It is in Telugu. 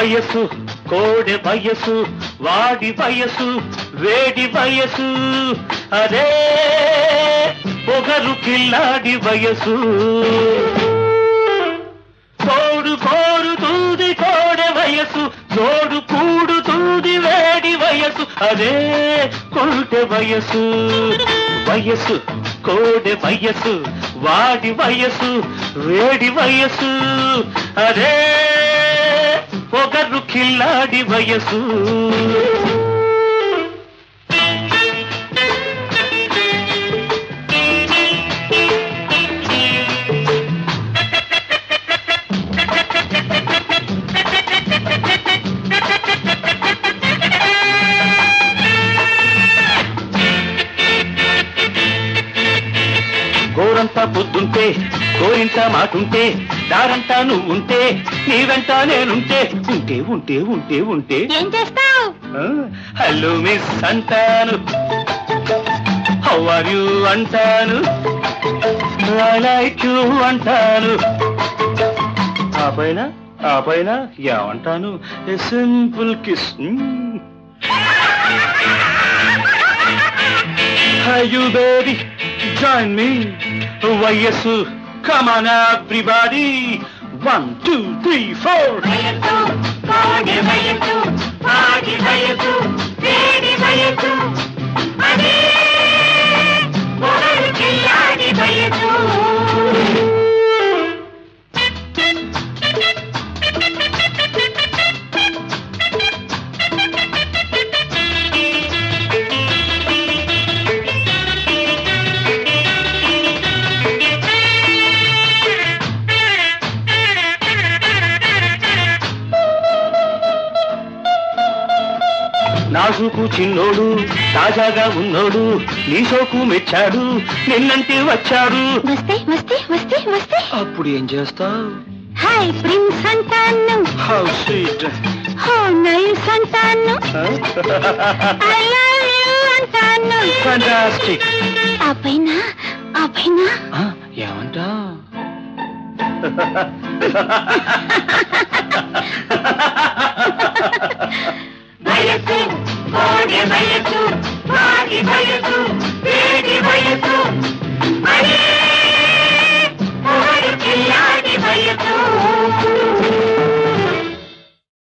వయసు కోడె వయసు వాడి వయసు వేడి వయసు అదే పొగరు కిల్లాడి వయసు కోడు కోరుతుంది కోడె వయసు తోడు కూడుతుంది వేడి వయసు అదే కోడె వయసు వయసు కోడె వయసు వాడి వయసు వేడి వయసు అదే పొగరు కిల్లాడి వయసు గోరంతా పొద్దుంటే గోరింత మాటుంటే దారంతా నువ్వుంటే నీ వెంట నేనుంటే ఉంటే ఉంటే ఉంటే ఉంటే ఏం చేస్తావు హలో మిస్ అంటాను హౌ ఆర్ యూ అంటాను ఐ లైక్ యూ అంటాను ఆ పైన ఆ పైన ఏమంటాను a simple kiss you baby join me వయస్సు come on everybody one two three four వయసు కోడి వయసు వాడి వయసు వేడి వయసు అదే పొగరు కిల్లాడి వయసు నాజుకు చిన్నోడు తాజాగా ఉన్నోడు నీ సోకు మెచ్చాడు నిన్నంటే వచ్చాడు వస్తే వస్తే వస్తే వస్తే అప్పుడు ఏం చేస్తావు హాయ్ ప్రిన్స్ అంటాను హౌ స్వీట్ హో నైస్ అంటాను ఐ లవ్ యూ అంటాను ఫంటాస్టిక్ ఆ పైన ఆ పైన ఏమంటా వయసు కోడి వయసు వాడి వయసు వేడి వయసు అదే పొగరు కిల్లాడి వయసు